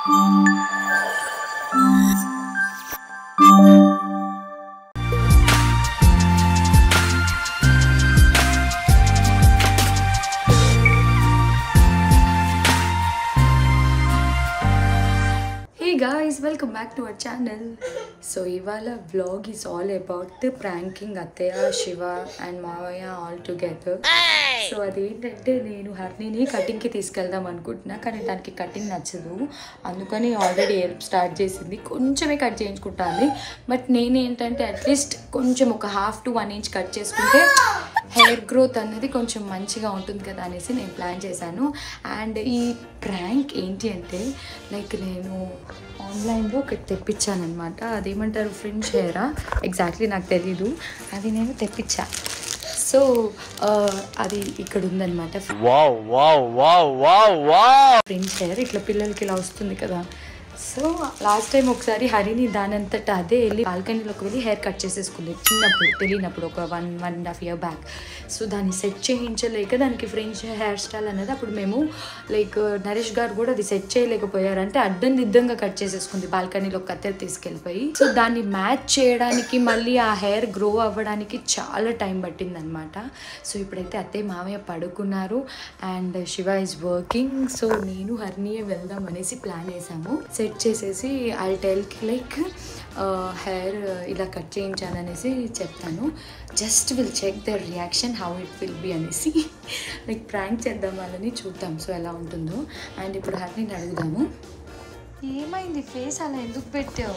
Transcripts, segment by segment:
Hey guys welcome back to our channel so ఇవాళ vlog is all about the pranking అత్తయ్య Shiva and మావయ్య all together so అదేంటంటే నేను హర్నీని కటింగ్కి తీసుకెళ్దాం అనుకుంటున్నా కానీ దానికి కటింగ్ నచ్చదు అందుకని ఆల్రెడీ హెల్ప్ స్టార్ట్ చేసింది కొంచెమే కట్ చేయించుకుంటాను బట్ నేనేంటంటే అట్లీస్ట్ కొంచెం ఒక half to one inch cut చేసుకుంటే హెయిర్ గ్రోత్ అనేది కొంచెం మంచిగా ఉంటుంది కదా అనేసి నేను ప్లాన్ చేశాను అండ్ ఈ ప్రాంక్ ఏంటి అంటే లైక్ నేను ఆన్లైన్లో ఒకటి తెప్పించాను అనమాట అదేమంటారు ఫ్రెంచ్ హెయిరా ఎగ్జాక్ట్లీ నాకు తెలీదు అది నేను తెప్పించా సో అది ఇక్కడ ఉందన్నమాట Wow, wow, wow, wow, wow! French hair ఇట్లా పిల్లలకి ఇలా వస్తుంది కదా సో లాస్ట్ టైం ఒకసారి హరిని దానంతట అదే వెళ్ళి బాల్కనీలోకి వెళ్ళి హెయిర్ కట్ చేసేసుకుంది చిన్నప్పుడు తెలియనప్పుడు ఒక one one and half year back so దాన్ని సెట్ చేయించలేక దానికి ఫ్రెంచ్ హెయిర్ స్టైల్ అనేది అప్పుడు మేము లైక్ నరేష్ గారు కూడా అది సెట్ చేయలేకపోయారంటే అడ్డం దిద్దంగా కట్ చేసేసుకుంది బాల్కనీలో కత్తెర తీసుకెళ్ళిపోయి సో దాన్ని మ్యాచ్ చేయడానికి మళ్ళీ ఆ హెయిర్ గ్రో అవ్వడానికి చాలా టైం పట్టింది అనమాట సో ఇప్పుడైతే అత్తయ్య మామయ్య పడుకున్నారు and Shiva is working so నేను హర్నియే వెళ్దాం అనేసి ప్లాన్ వేసాము సెట్ చేసేసి ఐ టెల్కి లైక్ హెయిర్ ఇలా కట్ చేయించాననేసి చెప్తాను just will check the reaction how it will be అనేసి లైక్ ప్రాంక్ చేద్దాం వాళ్ళని చూద్దాం సో ఎలా ఉంటుందో అండ్ ఇప్పుడు హర్నిని అడుగుదాము ఏమైంది ఫేస్ అలా ఎందుకు పెట్టావు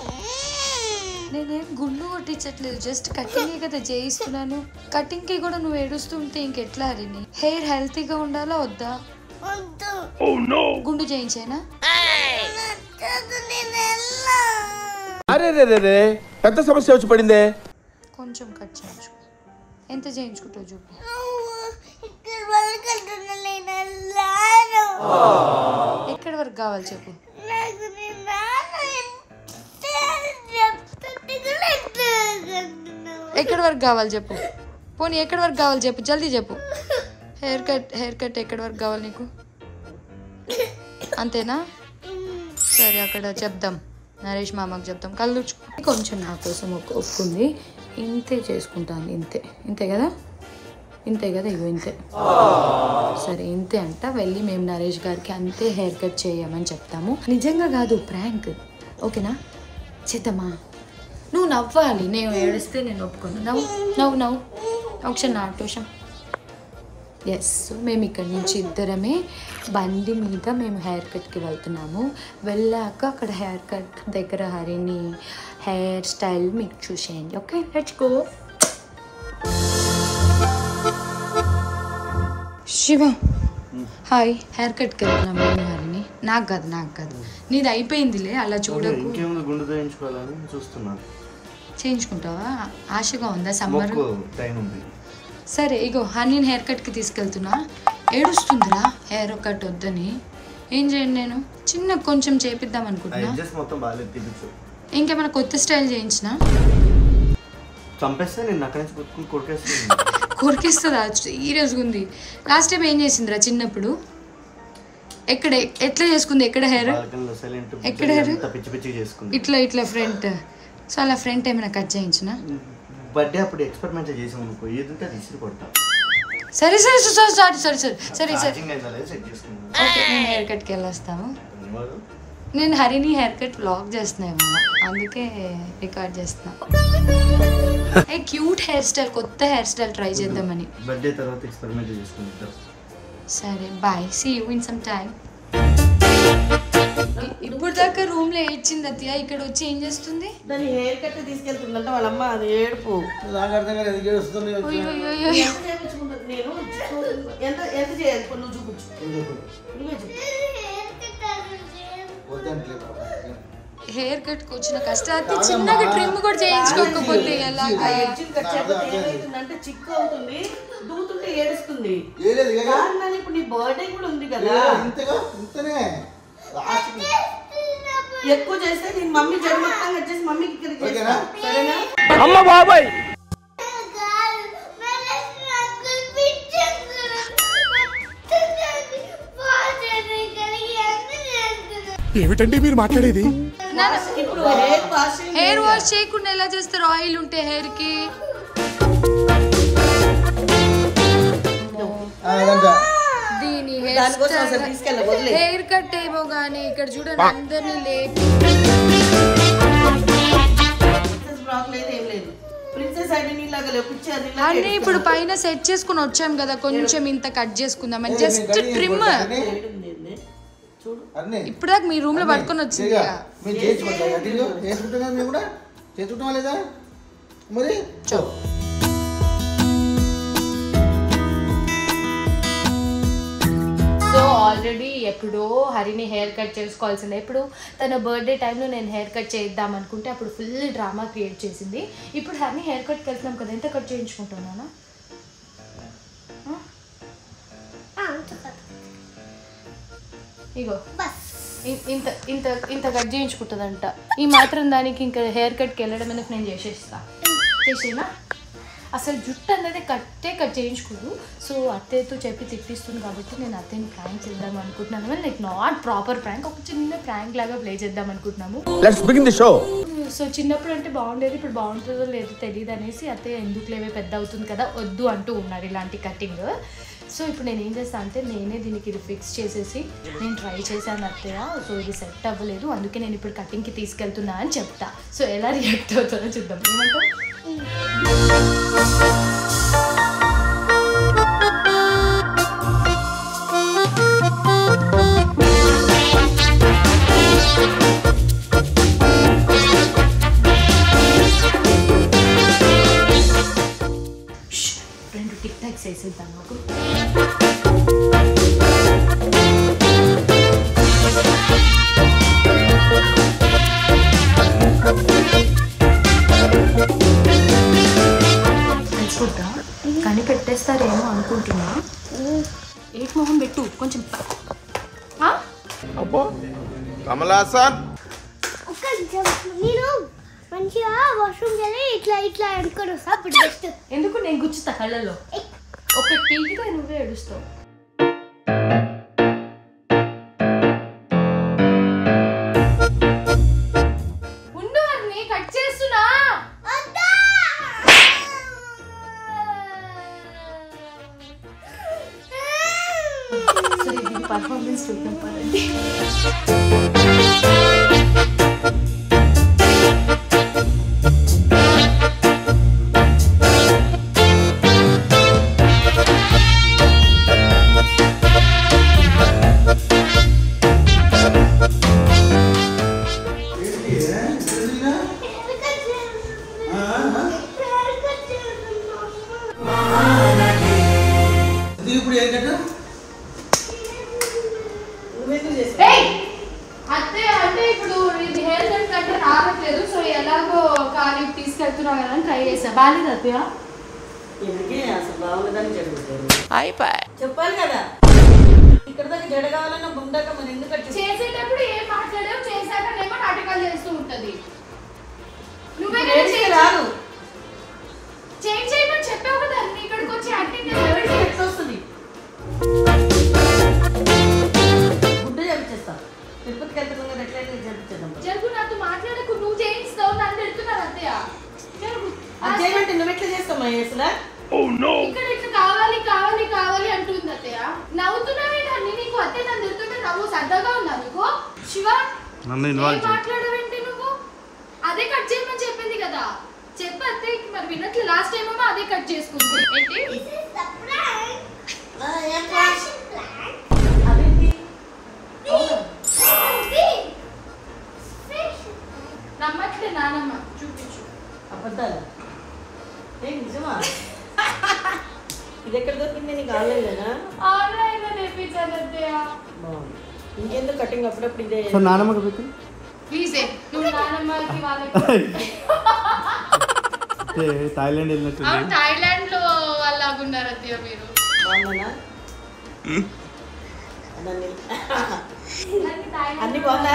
నేనేం గుండు కొట్టించట్లేదు జస్ట్ కటింగ్ కదా చేయిస్తున్నాను కటింగ్ కి కూడా నువ్వు ఏడుస్తుంటే ఇంకెట్లా హరిని హెయిర్ హెల్తీగా ఉండాలా వద్దా గుండు చేయించేనా అరే రే రే రే పెద్ద సమస్య వచ్చి పడిందే కొంచెం కట్ చేయించు ఎంత చేయించుకుంటావు చూపు ఎక్కడి వరకు కావాలి చెప్పు ఎక్కడి వరకు కావాలి చెప్పు పోనీ ఎక్కడి వరకు కావాలి చెప్పు జల్దీ చెప్పు హెయిర్ కట్ హెయిర్ కట్ ఎక్కడి వరకు కావాలి నీకు అంతేనా సరే అక్కడ చెప్దాం నరేష్ మామకు చెప్తాం కళ్ళు తుడుచుకో. కొంచెం నా కోసం ఒక ఒప్పుకుంది ఇంతే చేసుకుంటాను ఇంతే ఇంతే కదా ఇంతే కదా ఇగో ఇంతే సరే ఇంతే అంట వెళ్ళి మేము నరేష్ గారికి అంతే హెయిర్ కట్ చేయమని చెప్తాము నిజంగా కాదు ప్రాంక్ ఓకేనా చేద్దామా నువ్వు నవ్వాలి నేను ఏడిస్తే నేను ఒప్పుకోను నవ్వు నవ్వు నవ్వు ఒకసారి నా టోషం ఎస్ మేము ఇక్కడి నుంచి ఇద్దరమే బండి మీద మేము హెయిర్ కట్కి వెళ్తున్నాము వెళ్ళాక అక్కడ హెయిర్ కట్ దగ్గర హరిని హెయిర్ స్టైల్ మీకు చూసేయండి okay let's go Shiva hi hair కట్కి వెళ్తున్నాము నేను హరిని నాకు కాదు నాకు కాదు నీది అయిపోయిందిలే అలా చూడకు ఇంకేముంది గుండు చేయించుకోవాలని చూస్తున్నాను చేయించుకుంటావా ఆశగా ఉందా సమ్మర్ మొక్కు టైం ఉంది సరే ఇగో హనీని హెయిర్ కట్కి తీసుకెళ్తున్నా ఏడుస్తుందిరా హెయిర్ కట్ వద్దని ఏం చేయండి నేను చిన్న కొంచెం చేపిద్దాం ఆ అనుకుంటున్నా అడ్జస్ట్ మొత్తం బాగాలేదు తీపించు ఇంకేమైనా కొత్త స్టైల్ చేయించిన చంపేస్తే నేను అక్కడి నుంచి కొట్టుకుని కొరికేస్తుంది కొరికిస్తుందా సీరియస్గా ఉంది లాస్ట్ టైం ఏం చేసిందిరా చిన్నప్పుడు ఎక్కడ ఎట్లా చేసుకుంది ఎక్కడ హెయిర్ బాల్కనీలో సైలెంట్ ఎక్కడ hair? అంతా పిచ్చి పిచ్చి చేసుకుంది ఇట్లా ఇట్లా ఫ్రంట్ సో అలా ఫ్రంట్ ఏమైనా కట్ చేయించిన బర్త్డే అప్పుడు ఎక్స్పెరిమెంట్ చేసాం అనుకో ఏది ఉంటే అది ఇసిరి కొట్టా సరే సరే సరే సారీ సారీ సరే సరే సరే ఛార్జింగ్ అయిందా లేదు సెట్ చేసుకున్నాను ఓకే నేను హెయిర్ కట్కి వెళ్ళొస్తాము ధన్యవాదాలు. నేను హరిని హెయిర్ కట్ వ్లాగ్ చేస్తున్నా ఇవాళ అందుకే రికార్డ్ చేస్తున్నా ఏ క్యూట్ హెయిర్ స్టైల్ కొత్త హెయిర్ స్టైల్ ట్రై చేద్దామని బర్త్డే తర్వాత ఎక్స్పెరిమెంట్ చేసుకుంటాం సరే bye see you in some time ఇప్పుడు దాకా రూమ్ లో ఏడ్చింది అత్తయ్య ఇక్కడ వచ్చి ఏం చేస్తుంది దాన్ని హెయిర్ కట్ తీసుకెళ్తుందంటే వాళ్ళమ్మ అది ఏడుపు నాకు అర్థం కాదు ఎందుకు ఏడుస్తుంది అయ్యో, అయ్యో, అయ్యో. ఎంత చేయించుకుంటుంది నేను చూ- ఎంత ఎంత చేయాలి ఇప్పుడు నువ్వు చూపించు నువ్వే చెప్పు వద్దంటే హెయిర్ కట్ కి వచ్చిన కష్టాన్ని చిన్నగా ట్రిమ్ కూడా చేయించుకోకపోతే ఎలాగా ఎడ్జిన్ కట్ చేయకపోతే ఏమవుతుందంటే చిక్కు అవుతుంది దూతుంటే ఏడుస్తుంది ఏ లేదు ఇక కారణాలు ఇప్పుడు నీ బర్త్డే కూడా ఉంది కదా ఇంతగా ఇంతనే లాస్ట్ ఎక్కువ చేస్తే నేను మమ్మీ జడ మొత్తం వచ్చేసి మమ్మీకి ఇక్కడికి ఓకేనా? చేస్తా. సరేనా అమ్మ బాబాయ్ ఏమిటండి మీరు మాట్లాడేది ఇప్పుడు హెయిర్ వాషింగ్ హెయిర్ వాష్ చేయకుండా ఎలా చేస్తారు ఆయిల్ ఉంటే హెయిర్ కి అదంతా దీని దానికోసం అసలు తీసుకెళ్ళ వదిలే హెయిర్ కట్ ఏమో గానీ ఇక్కడ చూడండి అందరినీ లేపి ప్రిన్సెస్ బ్లాక్ లేదు ఏం లేదు ప్రిన్సెస్ ఐడెంటీ లాగా లేవు పిచ్చి అది అన్నీ ఇప్పుడు పైన సెట్ చేసుకుని వచ్చాం కదా కొంచెం ఇంత కట్ చేసుకుందామని జస్ట్ ట్రిమ్ చూడు అన్నీ ఇప్పుడు దాకా మీ రూమ్ లో పట్టుకొని వచ్చింది ఇక ఇక. మీరు చేసుకుంటాం అటు చేసుకుంటున్నాం మేము కూడా చేసుకుంటామా లేదా మరి చో సో ఆల్రెడీ ఎప్పుడో హరిని హెయిర్ కట్ చేసుకోవాల్సిందే ఎప్పుడు తన బర్త్డే టైంలో నేను హెయిర్ కట్ చేద్దాం అనుకుంటే అప్పుడు ఫుల్ డ్రామా క్రియేట్ చేసింది ఇప్పుడు హరిని హెయిర్ కట్కి వెళ్తున్నాం కదా ఎంత కట్ చేయించుకుంటున్నానా ఇగో ఇ- ఇంత ఇంత ఇంత కట్ చేయించుకుంటుందంట ఈ మాత్రం దానికి ఇంకా హెయిర్ కట్కి వెళ్ళడం ఎందుకు నేను చేసేస్తా చేసేనా అసలు జుట్టు అనేది కట్టే కట్ చేయించుకోదు సో అత్తయ్యతో చెప్పి తిప్పిస్తుంది కాబట్టి నేను అత్తయ్యని ప్రాంక్ చేద్దాం అనుకుంటున్నాను లైక్ నాట్ ప్రాపర్ ప్రాంక్ ఒక చిన్న ప్రాంక్ లాగా ప్లే చేద్దాం అనుకుంటున్నాము let's begin the show so చిన్నప్పుడు అంటే బాగుండేది ఇప్పుడు బాగుంటుందో లేదో తెలియదు అనేసి అత్తయ్య ఎందుకు లేవే పెద్ద అవుతుంది కదా వద్దు అంటూ ఉన్నారు ఇలాంటి కటింగ్ సో ఇప్పుడు నేను ఏం చేస్తాను అంటే నేనే దీనికి ఇది ఫిక్స్ చేసేసి నేను ట్రై చేశాను అత్తయ్య సో ఇది సెట్ అవ్వలేదు అందుకే నేను ఇప్పుడు కటింగ్కి తీసుకెళ్తున్నా అని చెప్తా సో ఎలా రియాక్ట్ అవుతుందో చూద్దాం ఏమంటావు ష్, రెండు టిక్ టాక్స్ వేసేద్దాం నాకు తెలుసుకుంటా కానీ పెట్టేస్తారేమో అనుకుంటున్నా ఏట్ మొహం పెట్టు కొంచెం ప- ఆ? అబ్బో కమలాసన్ ఒక్క నిమిషం. నేను మంచిగా వాష్రూమ్కి వెళ్ళి ఇట్లా ఇట్లా అనుకొని వస్తా అప్పుడు బెస్ట్ ఎందుకు నేను గుచ్చుతా కళ్ళలో ఒక పీకితే నువ్వే ఏడుస్తావు ఉండు అన్ని కట్ చేస్తున్నా సరే దీని పర్ఫార్మెన్స్ చూద్దాం పదండి ఇది ఇప్పుడు ఏంటంటే నువ్వెందుకు చేస్తావు ఏయ్! అత్తయ్య అంటే ఇప్పుడు ఇది హెయిర్ కట్ కంటే రావట్లేదు సో ఎలాగో ఖాళీ తీసుకెళ్తున్నా కదా అని ట్రై చేసా బాగాలేదు అత్తయ్య ఎందుకే అసలు బాగుండదని జరుగుతారు చెప్పాలి కదా ఇక్కడ దాకా జడ కావాలన్నా ముందాక మరి ఎందుకు కట్ చేస్తావు? చేసేటప్పుడు ఏం మాట్లాడావు చేశాకనేమో నాటకాలు చేస్తూ ఉంటది నువ్వే ఇప్పుడు ఏడిస్తే రాదు చేంజ్ చేయమని చెప్పావు కదా నీ ఇక్కడికి వచ్చి యాక్టింగ్ ఎవరికి ఎట్లా వస్తుంది గుడ్డ చేపించేస్తా తిరుపతికి వెళ్తున్నాం కదా ఎట్లయినా చేపించేద్దాం జరుగు నాతో మాట్లాడకు నువ్వు చేయిస్తావు నన్ను తిడుతున్నారు అత్తయ్య జరుగు అది చేయమంటే నువ్వు ఎట్లా చేస్తావు మహేష్లా ఇక్కడ ఇట్లా కావాలి కావాలి కావాలి అంటుంది అత్తయ్య నవ్వుతున్నావే నన్ను నీకు అత్తయ్య నన్ను తిడుతుంటే నవ్వు సరదాగా ఉందా నీకు శివ నన్ను ఏం ఇన్వాల్వ్ చేయి మాట్లాడవేంటి నువ్వు అదే కట్ చేయమని చెప్పింది కదా చెప్పు అత్తయ్యకి మరి వినట్లే లాస్ట్ టైం ఏమో అదే కట్ చేసుకుంది ఏంటి ఏం ప్లాన్? అదేంటి నమ్మట్లే నానమ్మ చూపించు అబద్ధాలు ఏ నిజమా ఇది ఎక్కడ దొరికింది నీకు ఆన్లైన్లోనా ఆన్లైన్ లో తెప్పించాను అత్తయ్య బాగుంది ఇంకెందుకు కటింగ్ అప్పుడప్పుడు ఇదే సో నానమ్మకి పెట్టి ప్లీజే నువ్వు నానమ్మకి వాళ్ళకి థాయిలాండ్ వెళ్ళినట్టుంది అవును థాయిలాండ్ లో వాళ్ళలాగున్నారు అత్తయ్య మీరు బాగుందనా దాన్ని నాకు థాయిలాండ్ అన్ని బాగుందా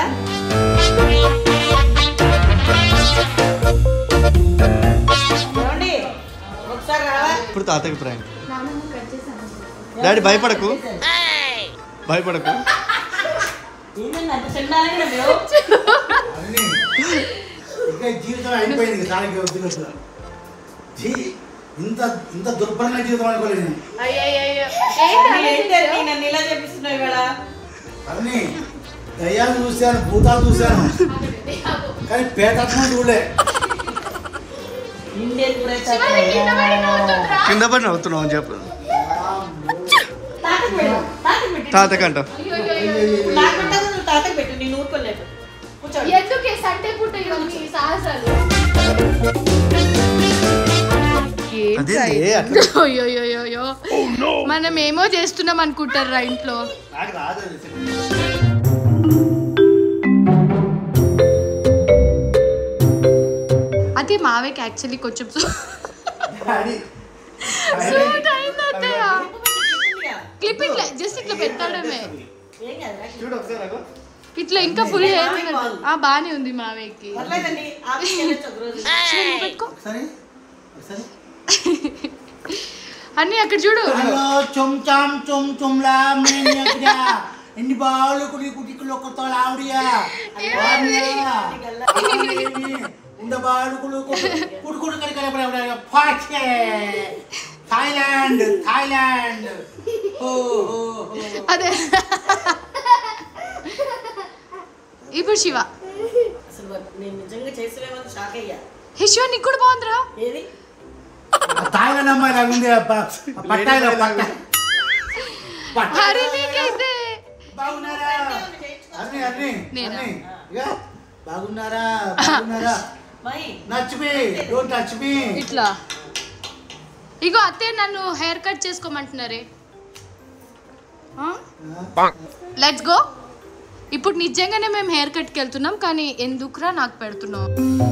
ఏమండి ఒకసారి రావా ఇప్పుడు తాతకి ప్రాంక్ నానమ్మ కట్ చేశాను డాడీ భయపడకు భయపడకు ఏంటంటే అంత చెండాలంగా మేము అవన్నీ. ఇంకా జీవితం అయిపోయింది దానికి వద్దు వద్దు. జీ ఇంత ఇంత దుర్భరంగా జీవితం అనుకోలేదు నేను అయ్యయ్యయ్యో. ఏంటి ఏంటి నన్ను ఇలా చెప్పిస్తున్నావు ఇవాళ అవన్నీ దయ్యాలు చూశాను భూతాలు చూశాను కానీ పేతత్వం చూడలే ఇండియన్ కూడా కింద పడి నవ్వుతున్నావు అని చెప్పు తాతకు పెట్టు తాతకు పెట్టు తాతకంట నాకు పెట్టదు నువ్వు తాతకు పెట్టు నేను ఊరుకోలేదు కూర్చోండి ఎందుకే సండే పూట ఇవన్నీ సాహసాలు అదేంటి అట్లా అయ్యోయ్యోయ్యో మనం ఏమో చేస్తున్నాం అనుకుంటారా ఇంట్లో నాకు రాదు అది. అది మావేకి యాక్చువల్లీ కొంచెం డాడీ సూట్ అయింది అత్తయ్య ఉందిగా. క్లిప్ ఇట్లా జస్ట్ ఇట్లా పెట్టడమే ఏం కాదురా. చూడు ఒకసారి నాకు ఇట్లా ఇంకా ఫుల్ హెయిర్ మావేకి బాగుంది. ఆ బానే ఉంది మావేకి పర్లేదండి ఆఫీస్కి వెళ్ళొచ్చు ఒక రోజు శివ, నువ్వు పెట్టుకో ఒకసారి ఒకసారి అన్ని అక్కడ చూడు హలో చుమ్ చామ్ చుమ్ చుమ్లా మేనియా ఎన్ని బాలు కుడి కుటికులు ఒక తోలావుడియా ఉండబాడు కుడు కుడు కుడు కడి కడి కడి పాచే థాయిలాండ్ థాయిలాండ్ ఓ ఓ ఓ అదే ఇప్పుడు శివ అసలు నేను నిజంగా చేసేవేమో షాక్ అయ్యా హే శివ నీకు కూడా బాగుందిరా ఏది థాయిలాండ్ అమ్మాయి లాగా ఉంది పట్టాయిలో పట్ట పట్ట హరి నీకైతే బాగున్నారా అన్ని అన్ని నేనా? అన్ని ఇక బాగున్నారా బాగున్నారా మై నచ్ మీ డోంట్ టచ్ మీ ఇట్లా ఇగో అత్తయ్య నన్ను హెయిర్ కట్ చేసుకోమంటున్నారే లెట్స్ గో ఇప్పుడు నిజంగానే మేము హెయిర్ కట్కి వెళ్తున్నాం కానీ ఎందుకురా నాకు పెడుతున్నావు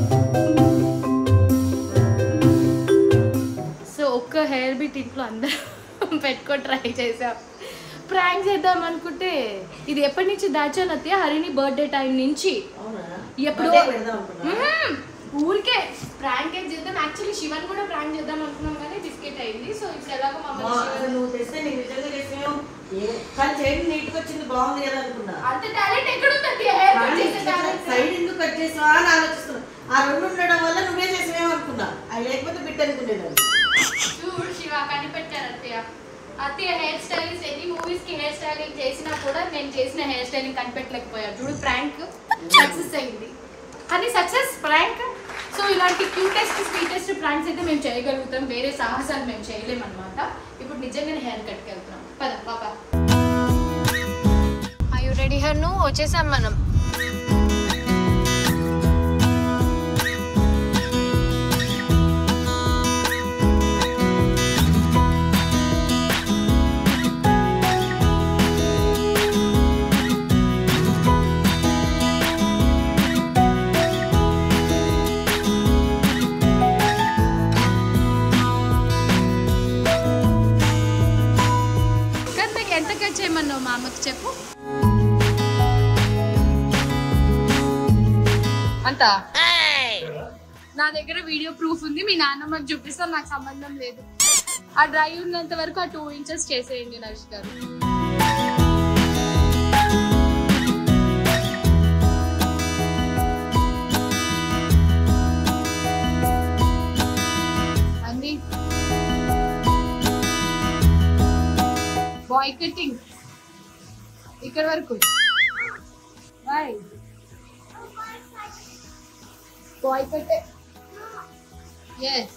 సో ఒక్క హెయిర్ బిట్ ఇంట్లో అందరం పెట్టుకొని ట్రై చేసాం ప్రాంక్ చేద్దాం అనుకుంటే ఇది ఎప్పటి నుంచి దాచాను అత్తయ్య హరిని బర్త్డే టైం నుంచి అవునా ఎప్పుడు అదే పెడదాం అనుకున్నా మ్మ్. ఊరికే ప్రాంక్ ఏం చేద్దాం యాక్చువల్లీ శివన్ కూడా ప్రాంక్ చేద్దాం అనుకున్నాం కానీ బిస్కెట్ అయింది సో ఇప్పుడు ఎలాగో మా- మమ్మల్ని అసలు శివన్ నువ్వు తెస్తే నేను నిజంగా చేసేమో కానీ చేయడం నీట్గా వచ్చింది బాగుంది కదా అనుకున్నా అంత టాలెంట్ ఎక్కడ ఉంది హెయిర్ కట్ చేసే టాలెంట్ సైడ్ ఎందుకు కట్ చేసావా అని ఆలోచిస్తున్నా ఆ రెండు ఉండడం వల్ల నువ్వే చేసేవేమో అనుకున్నా అవి లేకపోతే బిట్ అనుకునేదాన్ని చూడు శివ కనిపెట్టారు అత్తయ్య అత్తయ్య హెయిర్ స్టైలింగ్ ఎన్ని మూవీస్ కి హెయిర్ స్టైలింగ్ చేసినా కూడా నేను చేసిన హెయిర్ స్టైలింగ్ కనిపెట్టలేకపోయా చూడు ప్రాంక్ సక్సెస్ అయింది కానీ సక్సెస్ ప్రాంక్ సో ఇలాంటి క్యూటెస్ట్ స్వీటెస్ట్ ప్రాంక్స్ అయితే మేము చేయగలుగుతాం వేరే సాహసాలు మేము చేయలేం అనమాట ఇప్పుడు నిజంగానే హెయిర్ కట్కి వెళ్తున్నాం పద పాప యూ రెడీ హర్ నువ్వు వచ్చేసాం మనం కానీ నీకు ఎంత కట్ చేయమన్నావు మా అమ్మకి చెప్పు అంత నా దగ్గర వీడియో ప్రూఫ్ ఉంది మీ నాన్నమ్మకి చూపిస్తాను నాకు సంబంధం లేదు ఆ డ్రై ఉన్నంత వరకు ఆ టూ ఇంచెస్ చేసేయండి నరేష్ గారు అండి బాయ్ కటింగ్ ఇక్కడ వరకు బాయ్ బాయ్ కట్ ఎస్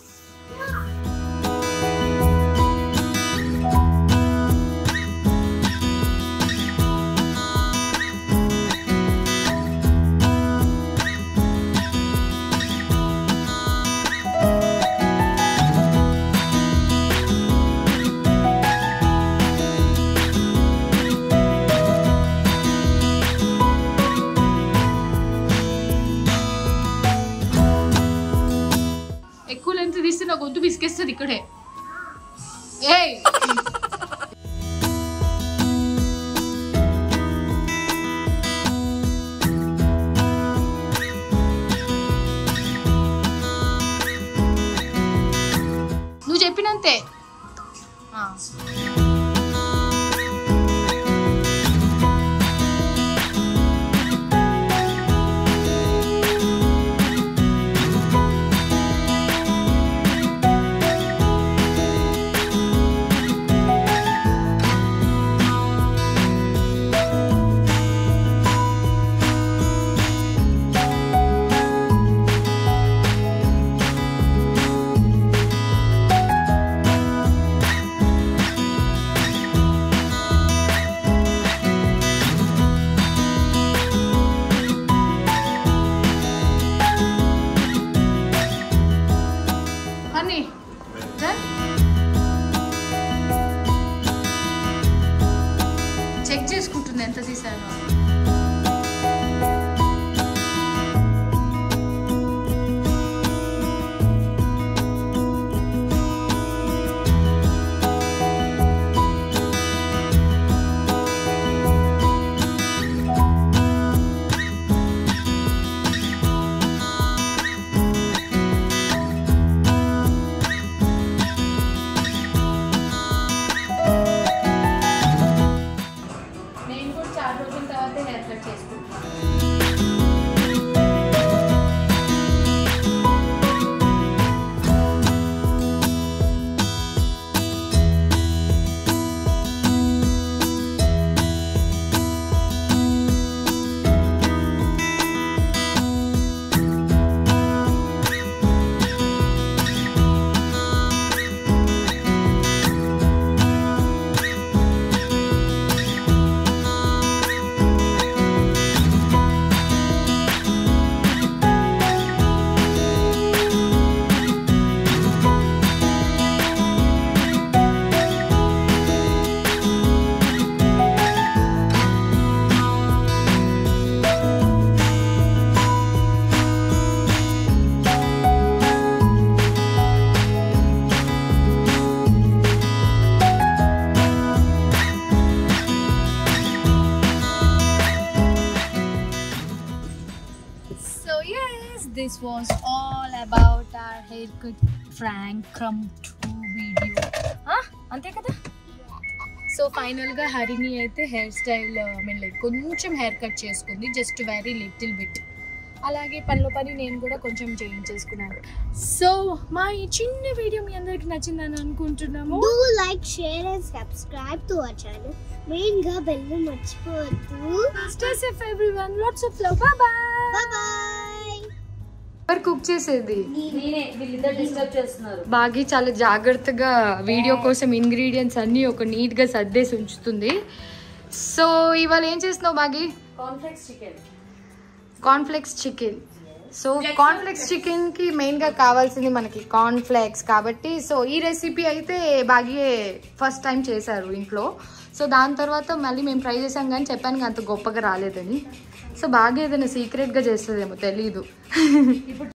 ఎక్కువ లెంత్ తీస్తే నా గొంతు పిసికేస్తుంది ఇక్కడే ఏయ్ నువ్వు చెప్పినంతే ఆ. హెయిర్ కట్ చేసుకుంటాను So yes, this was all about our haircut prank crumb 2 video. Ah, అంతే కదా సో ఫైనల్గా హరిని అయితే hair style I mean like కొంచెం హెయిర్ కట్ చేసుకుంది జస్ట్ వెరీ లిటిల్ బిట్ అలాగే పనిలో పని నేను కూడా కొంచెం చేయించేసుకున్నాను సో మా ఈ చిన్న వీడియో మీ అందరికి నచ్చిందని అనుకుంటున్నాము Do like, share and subscribe to our channel. మెయిన్గా బెల్ మర్చిపోవద్దు stay safe everyone lots of love bye bye bye ఎవరు కుక్ చేసేది నేనే వీళ్ళిద్దరు డిస్టర్బ్ చేస్తున్నారు బాగి చాలా జాగ్రత్తగా వీడియో కోసం ఇంగ్రీడియంట్స్ అన్నీ ఒక నీట్గా సర్దేసి ఉంచుతుంది సో ఇవాళ ఏం చేస్తున్నావు బాగి cornflakes chicken cornflakes chicken so cornflakes చికెన్కి మెయిన్గా కావాల్సింది మనకి కార్న్ఫ్లెక్స్ కాబట్టి సో ఈ రెసిపీ అయితే బాగి ఫస్ట్ టైం చేశారు ఇంట్లో సో దాని తర్వాత మళ్ళీ మేము ట్రై చేసాం కానీ చెప్పాను కానీ అంత గొప్పగా రాలేదని సో బాగా ఏదైనా సీక్రెట్గా చేస్తుందేమో తెలీదు